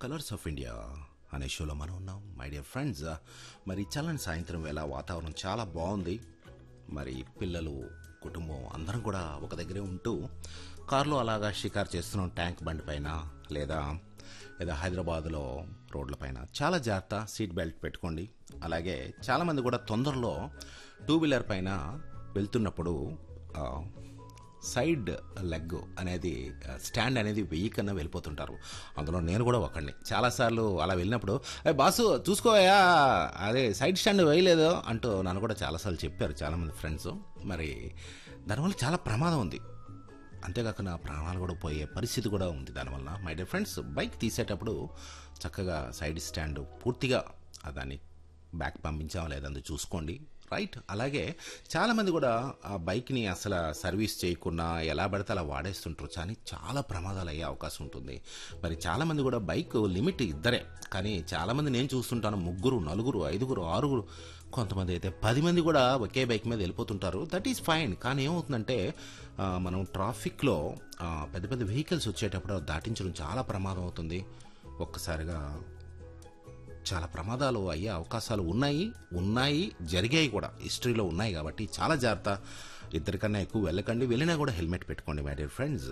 colours of India అనే షోలో మనం ఉన్నాం మై డియర్ ఫ్రెండ్స్ మరి చల్లని సాయంత్రం వేళ వాతావరణం చాలా బాగుంది మరి పిల్లలు కుటుంబం అందరం కూడా ఒక దగ్గరే ఉంటూ కారులో అలాగా షికారు చేస్తున్నాం ట్యాంక్ బండి పైన లేదా లేదా హైదరాబాద్లో రోడ్ల పైన చాలా జాగ్రత్త సీట్ బెల్ట్ పెట్టుకోండి అలాగే చాలామంది కూడా తొందరలో టూ వీలర్ పైన వెళ్తున్నప్పుడు ఆ, సైడ్ లెగ్ అనేది ఆ, స్టాండ్ అనేది వెయ్యి కన్నా వెళ్ళిపోతుంటారు అందులో నేను కూడా ఒకడిని చాలాసార్లు అలా వెళ్ళినప్పుడు "ఏ బాసు చూసుకోయా అదే సైడ్ స్టాండ్ వేయలేదు అంటూ నన్ను కూడా చాలాసార్లు చెప్పారు చాలామంది ఫ్రెండ్స్ మరి దానివల్ల చాలా ప్రమాదం ఉంది అంతేకాక నా ప్రాణాలు కూడా పోయే పరిస్థితి కూడా ఉంది దానివల్ల మై డియర్ ఫ్రెండ్స్ బైక్ తీసేటప్పుడు చక్కగా సైడ్ స్టాండ్ పూర్తిగా ఆ దాన్ని బ్యాక్ పంపించామా లేదని చూసుకోండి రైట్ అలాగే చాలామంది కూడా ఆ బైక్ని అసలు సర్వీస్ చేయకుండా ఎలా పడితే అలా వాడేస్తుంటారు కానీ చాలా ప్రమాదాలు అయ్యే అవకాశం ఉంటుంది మరి చాలామంది కూడా బైక్ లిమిట్ ఇద్దరే కానీ చాలామంది నేను చూస్తుంటాను ముగ్గురు నలుగురు ఐదుగురు ఆరుగురు కొంతమంది అయితే పది మంది కూడా ఒకే బైక్ మీద వెళ్ళిపోతుంటారు దట్ ఈస్ ఫైన్ కానీ ఏమవుతుందంటే ఆ, మనం ట్రాఫిక్లో ఆ, పెద్ద పెద్ద వెహికల్స్ వచ్చేటప్పుడు దాటించడం చాలా ప్రమాదం అవుతుంది ఒక్కసారిగా చాలా ప్రమాదాలు అయ్యే అవకాశాలు ఉన్నాయి ఉన్నాయి జరిగాయి కూడా హిస్టరీలో ఉన్నాయి కాబట్టి చాలా జాగ్రత్త ఇద్దరికన్నా ఎక్కువ వెళ్ళకండి వెళ్ళినా కూడా హెల్మెట్ పెట్టుకోండి మై డియర్ ఫ్రెండ్స్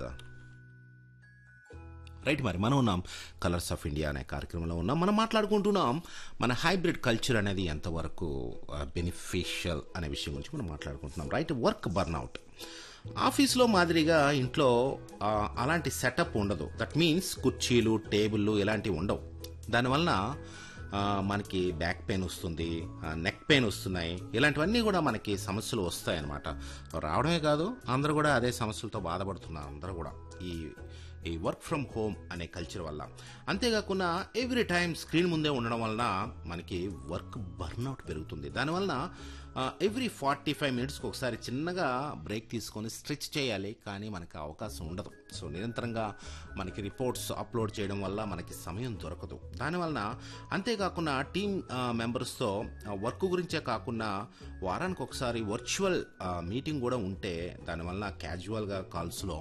రైట్ మరి మనం ఉన్నాం కలర్స్ ఆఫ్ ఇండియా అనే కార్యక్రమంలో ఉన్నాం మనం మాట్లాడుకుంటున్నాం మన హైబ్రిడ్ కల్చర్ అనేది ఎంతవరకు బెనిఫిషియల్ అనే విషయం గురించి మనం మాట్లాడుకుంటున్నాం రైట్ వర్క్ బర్న్అవుట్ ఆఫీస్లో మాదిరిగా ఇంట్లో ఆ, అలాంటి సెటప్ ఉండదు దట్ మీన్స్ కుర్చీలు టేబుల్లు ఇలాంటివి ఉండవు దానివలన ఆ, మనకి బ్యాక్ పెయిన్ వస్తుంది నెక్ పెయిన్ వస్తున్నాయి ఇలాంటివన్నీ కూడా మనకి సమస్యలు వస్తాయి అన్నమాట రావడమే కాదు అందరూ కూడా అదే సమస్యలతో బాధపడుతున్నారు అందరూ కూడా ఈ ఈ వర్క్ ఫ్రమ్ హోమ్ అనే కల్చర్ వల్ల అంతేకాకుండా ఎవ్రీ టైం స్క్రీన్ ముందే ఉండడం వలన మనకి వర్క్ బర్న్అవుట్ పెరుగుతుంది దానివలన ఎవ్రీ ఫార్టీ ఫైవ్ మినిట్స్కి ఒకసారి చిన్నగా బ్రేక్ తీసుకొని స్ట్రెచ్ చేయాలి కానీ మనకి అవకాశం ఉండదు సో నిరంతరంగా మనకి రిపోర్ట్స్ అప్లోడ్ చేయడం వల్ల మనకి సమయం దొరకదు దానివలన అంతేకాకుండా టీమ్ మెంబర్స్తో వర్క్ గురించే కాకుండా వారానికి ఒకసారి వర్చువల్ మీటింగ్ కూడా ఉంటే దానివల్ల క్యాజువల్గా కాల్స్లో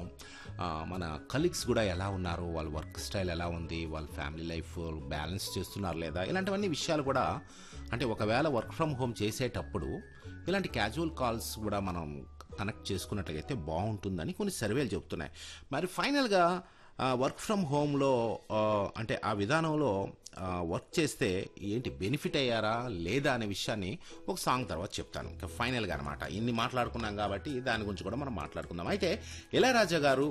మన కలీగ్స్ కూడా ఎలా ఉన్నారు వాళ్ళ వర్క్ స్టైల్ ఎలా ఉంది వాళ్ళ ఫ్యామిలీ లైఫ్ బ్యాలెన్స్ చేస్తున్నారు లేదా ఇలాంటివన్నీ విషయాలు కూడా అంటే ఒకవేళ వర్క్ ఫ్రమ్ హోమ్ చేసేటప్పుడు ఇలాంటి క్యాజువల్ కాల్స్ కూడా మనం కనెక్ట్ చేసుకున్నట్లయితే బాగుంటుందని కొన్ని సర్వేలు చెబుతున్నాయి మరి ఫైనల్గా వర్క్ ఫ్రమ్ హోమ్లో అంటే ఆ విధానంలో వర్క్ చేస్తే ఏంటి బెనిఫిట్ అయ్యారా లేదా అనే విషయాన్ని ఒక సాంగ్ తర్వాత చెప్తాను ఇంకా ఫైనల్గా అనమాట ఇన్ని మాట్లాడుకున్నాం కాబట్టి దాని గురించి కూడా మనం మాట్లాడుకుందాం అయితే ఇళయరాజా గారు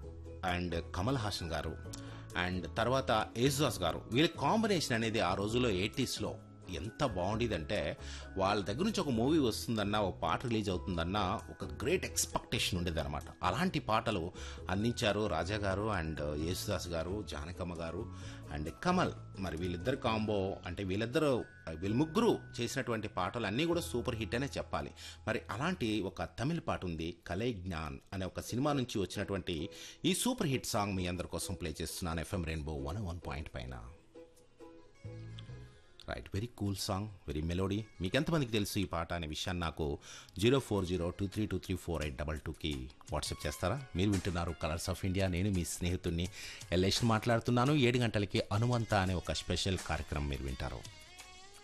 అండ్ కమల్ హాసన్ గారు అండ్ తర్వాత యేసుదాస్ గారు వీళ్ళ కాంబినేషన్ అనేది ఆ రోజుల్లో ఎయిటీస్లో ఎంత బాగుండేదంటే వాళ్ళ దగ్గర నుంచి ఒక మూవీ వస్తుందన్నా ఒక పాట రిలీజ్ అవుతుందన్నా ఒక గ్రేట్ ఎక్స్పెక్టేషన్ ఉండేది అనమాట అలాంటి పాటలు అందించారు రాజా గారు అండ్ యేసుదాస్ గారు జానకమ్మ గారు అండ్ కమల్ మరి వీళ్ళిద్దరు కాంబో అంటే వీళ్ళిద్దరు వీళ్ళ ముగ్గురు చేసినటువంటి పాటలు అన్నీ కూడా సూపర్ హిట్ అనే చెప్పాలి మరి అలాంటి ఒక తమిళ పాట ఉంది కలై జ్ఞాన్ అనే ఒక సినిమా నుంచి వచ్చినటువంటి ఈ సూపర్ హిట్ సాంగ్ మీ అందరి కోసం ప్లే చేస్తున్నాను FM Rainbow one one point పైన right very cool song very melody మీకు ఎంతమందికి తెలుసు ఈ పాట అనే విషయాన్ని నాకు zero four zero two three two three four eight double టూకి వాట్సాప్ చేస్తారా మీరు వింటున్నారు కలర్స్ ఆఫ్ ఇండియా నేను మీ స్నేహితుడిని ఎల్లేషన్ మాట్లాడుతున్నాను ఏడు గంటలకి అనువంత అనే ఒక స్పెషల్ కార్యక్రమం మీరు వింటారు